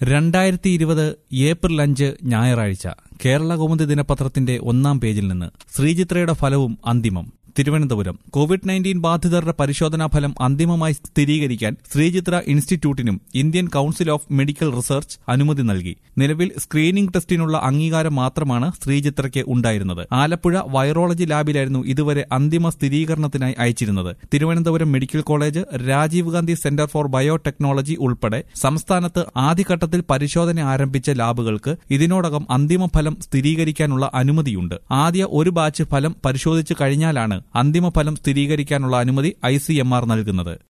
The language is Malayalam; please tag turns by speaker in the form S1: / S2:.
S1: രണ്ടായിരത്തി ഇരുപത് ഏപ്രിൽ അഞ്ച് ഞായറാഴ്ച കേരള കൗമുദി ദിനപത്രത്തിന്റെ ഒന്നാം പേജിൽ നിന്ന് ശ്രീചിത്രയുടെ ഫലവും അന്തിമം തിരുവനന്തപുരം കോവിഡ് നയൻറ്റീൻ ബാധിതരുടെ പരിശോധനാ ഫലം അന്തിമമായി സ്ഥിരീകരിക്കാൻ ശ്രീചിത്ര ഇൻസ്റ്റിറ്റ്യൂട്ടിനും Indian council of medical research അനുമതി നൽകി നിലവിൽ സ്ക്രീനിംഗ് ടെസ്റ്റിനുള്ള അംഗീകാരം മാത്രമാണ് ശ്രീചിത്രയ്ക്ക് ഉണ്ടായിരുന്നത് ആലപ്പുഴ വൈറോളജി ലാബിലായിരുന്നു ഇതുവരെ അന്തിമ സ്ഥിരീകരണത്തിനായി അയച്ചിരുന്നത് Thiruvananthapuram medical college Rajiv Gandhi centre for biotechnology ഉൾപ്പെടെ സംസ്ഥാനത്ത് ആദ്യഘട്ടത്തിൽ പരിശോധന ആരംഭിച്ച ലാബുകൾക്ക് ഇതിനോടകം അന്തിമ ഫലം സ്ഥിരീകരിക്കാനുള്ള അനുമതിയുണ്ട് ആദ്യ ഒരു ബാച്ച് ഫലം പരിശോധിച്ചു കഴിഞ്ഞാലാണ് അന്തിമ ഫലം സ്ഥിരീകരിക്കാനുള്ള അനുമതി ഐ നൽകുന്നത്